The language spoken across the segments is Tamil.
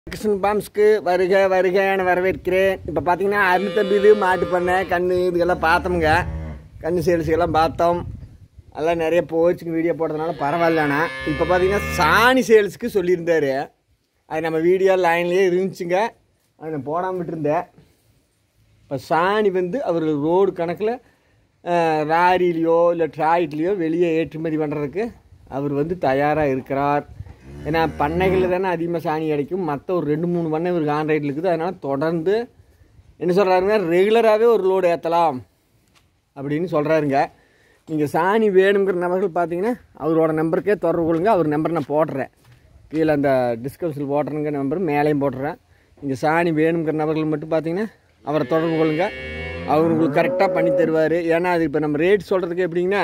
கிருஷ்ணன் பாம்ஸ்க்கு வருக வருக என வரவேற்கிறேன் இப்போ பார்த்தீங்கன்னா அருந்தம்பி இது மாட்டு பண்ணை கண்ணு இதுக்கெல்லாம் பார்த்தோமுங்க கண்ணு சேல்ஸுக்கெல்லாம் பார்த்தோம் எல்லாம் நிறைய போச்சுங்க வீடியோ போட்டதுனால பரவாயில்லண்ணா இப்போ பார்த்தீங்கன்னா சாணி சேல்ஸுக்கு சொல்லியிருந்தாரு அது நம்ம வீடியோ லைன்லேயே இருந்துச்சுங்க அது நான் போடாமல் விட்டுருந்தேன் இப்போ சாணி வந்து அவர் ரோடு கணக்கில் லாரிலேயோ இல்லை ட்ராய்ட்லேயோ வெளியே ஏற்றுமதி பண்ணுறதுக்கு அவர் வந்து தயாராக இருக்கிறார் ஏன்னா பண்ணைகளில் தானே அதிகமாக சாணி கிடைக்கும் மற்ற ஒரு ரெண்டு மூணு பண்ணை இவருக்கு ஆண்ட்ராய்டில் இருக்குது அதனால் தொடர்ந்து என்ன சொல்கிறாருங்க ரெகுலராகவே ஒரு லோடு ஏற்றலாம் அப்படின்னு சொல்கிறாருங்க நீங்கள் சாணி வேணுங்கிற நபர்கள் பார்த்தீங்கன்னா அவரோட நம்பருக்கே தொடர்பு கொள்ளுங்க அவர் நம்பர் நான் போடுறேன் கீழே அந்த டிஸ்கிரிப்ஷனில் போடுறேங்க நம்பர் மேலேயும் போடுறேன் நீங்கள் சாணி வேணுங்கிற நபர்கள் மட்டும் பார்த்தீங்கன்னா அவரை தொடர்பு கொள்ளுங்க அவர் உங்களுக்கு கரெக்டாக பண்ணி தருவார் ஏன்னா அது இப்போ நம்ம ரேட் சொல்கிறதுக்கு எப்படிங்கன்னா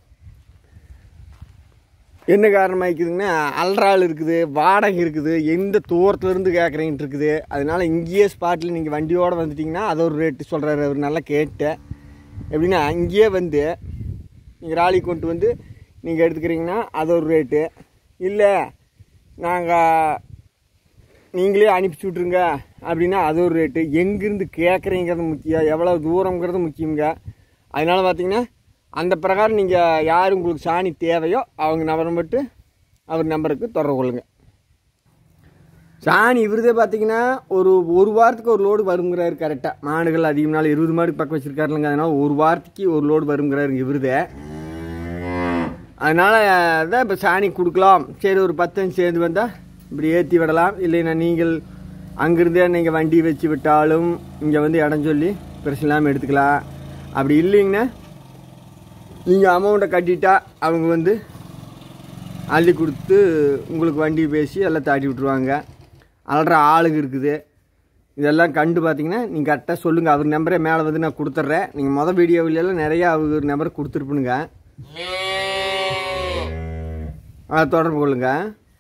என்ன காரணமாகிக்குதுங்கன்னா அல்றாள் இருக்குது வாடகை இருக்குது எந்த தூரத்துலேருந்து கேட்குறீங்கட்டு இருக்குது அதனால் இங்கேயே ஸ்பாட்டில் நீங்கள் வண்டியோடு வந்துட்டிங்கன்னா அது ஒரு ரேட்டு சொல்கிறாரு அவர் நல்லா கேட்டேன் எப்படின்னா இங்கேயே வந்து நீங்கள் ராலி கொண்டு வந்து நீங்கள் எடுத்துக்கிறீங்கன்னா அது ஒரு ரேட்டு இல்லை நாங்கள் நீங்களே அனுப்பிச்சி விட்ருங்க அப்படின்னா அது ஒரு ரேட்டு எங்கேருந்து கேட்குறீங்கிறது முக்கியம் எவ்வளோ தூரங்கிறது முக்கியங்க அதனால் பார்த்தீங்கன்னா அந்த பிரகாரம் நீங்கள் யார் உங்களுக்கு சாணி தேவையோ அவங்க நபரை மட்டும் அவர் நம்பருக்கு தொடர்பு கொள்ளுங்க சாணி இவருதே பார்த்தீங்கன்னா ஒரு ஒரு வாரத்துக்கு ஒரு லோடு வருங்கிறாரு கரெக்டாக மாடுகள் அதிகம் நாள் இருபது மாடு பக்கம் வச்சுருக்காருலங்க அதனால் ஒரு வாரத்துக்கு ஒரு லோடு வருங்கிறாருங்க இவருதே அதனால் தான் இப்போ சாணி கொடுக்கலாம் சரி ஒரு பத்து அஞ்சு சேர்ந்து வந்தால் இப்படி ஏற்றி விடலாம் இல்லைன்னா நீங்கள் அங்கேருந்தே நீங்கள் வண்டி வச்சு விட்டாலும் இங்கே வந்து இடம் சொல்லி பிரச்சனை இல்லாமல் எடுத்துக்கலாம் அப்படி இல்லைங்கன்னா நீங்கள் அமௌண்ட்டை கட்டிட்டா அவங்க வந்து அள்ளி கொடுத்து உங்களுக்கு வண்டி பேசி எல்லாம் தாட்டி விட்ருவாங்க அல்ற ஆளுங்க இருக்குது இதெல்லாம் கண்டு பார்த்தீங்கன்னா நீங்கள் கரெக்டாக சொல்லுங்கள் அவர் நம்பரே மேலே வந்து நான் கொடுத்துட்றேன் நீங்கள் மொதல் வீடியோவிலெல்லாம் நிறையா அவர் நம்பர் கொடுத்துருப்பணுங்க அதை தொடர்பு கொள்ளுங்க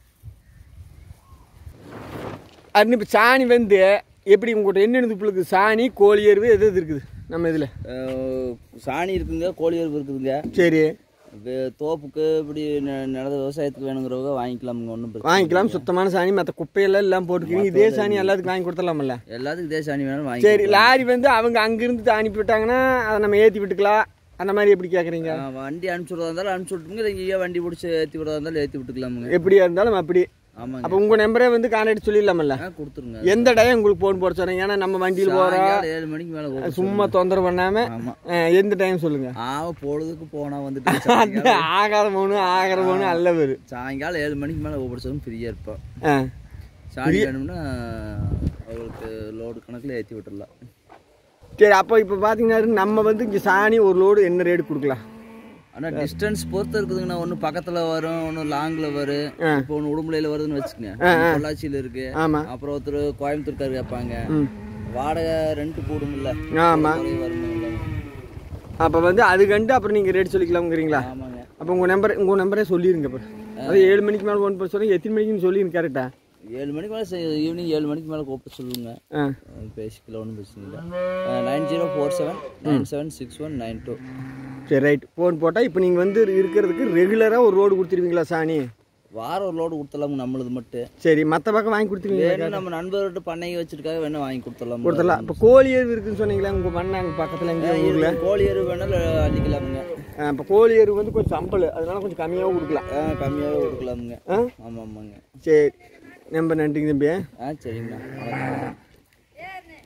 அது இப்போ சாணி வந்து எப்படி உங்கள்கிட்ட என்னென்ன துப்புளுக்கு சாணி கோழி எருவு எது எது இருக்குது நம்ம இதில் அஹ் சாணி இருக்குங்க கோழி எருவு இருக்குதுங்க சரி வே- தோப்புக்கு இப்படி ந- நிலத விவசாயத்துக்கு வேணுங்கிறவங்க வாங்கிக்கலாமுங்க ஒன்றும் பிரச்சனை வாங்கிக்கலாம் சுத்தமான சாணி மற்ற குப்பையெல்லாம் எல்லாம் போட்டுக்கிறீங்க இதே சாணி எல்லாத்துக்கும் வாங்கி கொடுத்துடலாமல்ல இல்லை. எல்லாத்துக்கும் இதே சாணி வேணாலும் வாங்கி சரி லாரி வந்து அவங்க அங்கிருந்து அனுப்பி விட்டாங்கன்னா அதை நம்ம ஏற்றி விட்டுக்கலாம் அந்த மாதிரி எப்படி கேட்குறீங்க அஹ் வண்டி அனுப்பிச்சு விடுறதா இருந்தாலும் அனுப்பிச்சு விட்டுங்க இல்லை இங்கேயே வண்டி பிடிச்சி ஏற்றி விடுறதா இருந்தாலும் ஏற்றி விட்டுக்கலாமுங்க எப்படியா இருந்தாலும் அப்படி ஆமாங்க அப்போ உங்கள் நம்பரே வந்து கான்டாக்ட் சொல்லிடலாமல்ல ஆ கொடுத்துருங்க எந்த டைம் உங்களுக்கு ஃபோன் போட சொல்கிறேன் ஏன்னா நம்ம வண்டியில் போகிறோம் சாயங்காலம் ஏழு மணிக்கு மேலே கூப்பிட சும்மா தொந்தரவு பண்ணாமல் ஆமாம் எந்த டைம் சொல்லுங்கள் ஆமாம் பொழுதுக்கு போனால் வந்துட்டு சாயங்காலம் ஆகாத மௌனு ஆகிற மௌனு அல்ல பேர் சாயங்காலம் ஏழு மணிக்கு மேலே கூப்பிட சொல்லணும் ஃப்ரீயாக இருப்போம் ஆ சாணி வேணும்னா அவங்களுக்கு லோடு கணக்கில் ஏற்றி விட்டுடலாம் சரி அப்போ இப்போ பார்த்தீங்கன்னா நம்ம வந்து இங்கே சாணி ஒரு லோடு என்ன ரேட் கொடுக்கலாம் ஆனால் டிஸ்டன்ஸ் பொறுத்து இருக்குதுங்கண்ணா ஒன்று பக்கத்தில் வரும் ஒன்று லாங்கில் வரும் ஆ. இப்போ ஒன்று உடுமலையில் வருதுன்னு வச்சுக்கோங்க பொள்ளாச்சியில் இருக்கு ஆமாம் அப்புறம் ஒருத்தர் கோயம்புத்தூர்கார் கேட்பாங்க ம் வாடகை ரெண்ட் கூடும்ல ஆமாம் வருமில்ல அப்போ வந்து அது கண்டு அப்புறம் நீங்கள் ரேட் சொல்லிக்கலாம்ங்கிறீங்களா ஆமாங்க அப்போ உங்கள் நம்பர் உங்கள் நம்பரே சொல்லிடுங்க இப்போ அது ஏழு மணிக்கு மேலே ஃபோன் பண்ண சொல்லுங்க எத்தனை மணிக்குன்னு சொல்லிடுங்க கரெக்டா ஏழு மணிக்கு மேலே ஈவினிங் ஏழு மணிக்கு மேலே கூப்பிட்டு சொல்லுங்க ஆ பேசிக்கலாம் ஒன்றும் பிரச்சனை இல்லை nine zero four seven nine seven six one nine two சரி ரைட் ஃபோன் போட்டால் இப்போ நீங்கள் வந்து இருக்கிறதுக்கு ரெகுலராக ஒரு ரோடு கொடுத்துருவீங்களா சாணி வாரம் ஒரு லோடு கொடுத்துடலாமுங்க நம்மளது மட்டும் சரி மற்ற பக்கம் வாங்கி கொடுத்துருவீங்களா வேணும் நம்ம நண்பர்கிட்ட பண்ணைக்கு வச்சிருக்காக வேணா வாங்கி கொடுத்துடலாம் கொடுத்துடலாம் இப்போ கோழி எருவு இருக்குன்னு சொன்னீங்களா உங்கள் பண்ண அங்கே பக்கத்தில் எங்கேயோ ஊரில் கோழி எரு வேணாலும் அள்ளிக்கலாமுங்க இப்போ கோழி எருவு வந்து கொஞ்சம் சம்பல் அதனால கொஞ்சம் கம்மியாகவும் கொடுக்கலாம் ஆ கம்மியாகவே கொடுக்கலாமுங்க ஆ ஆமாம் ஆமாங்க சரி நம்ப நன்றிங்க தம்பி ஆ சரிங்கண்ணா வணக்கம்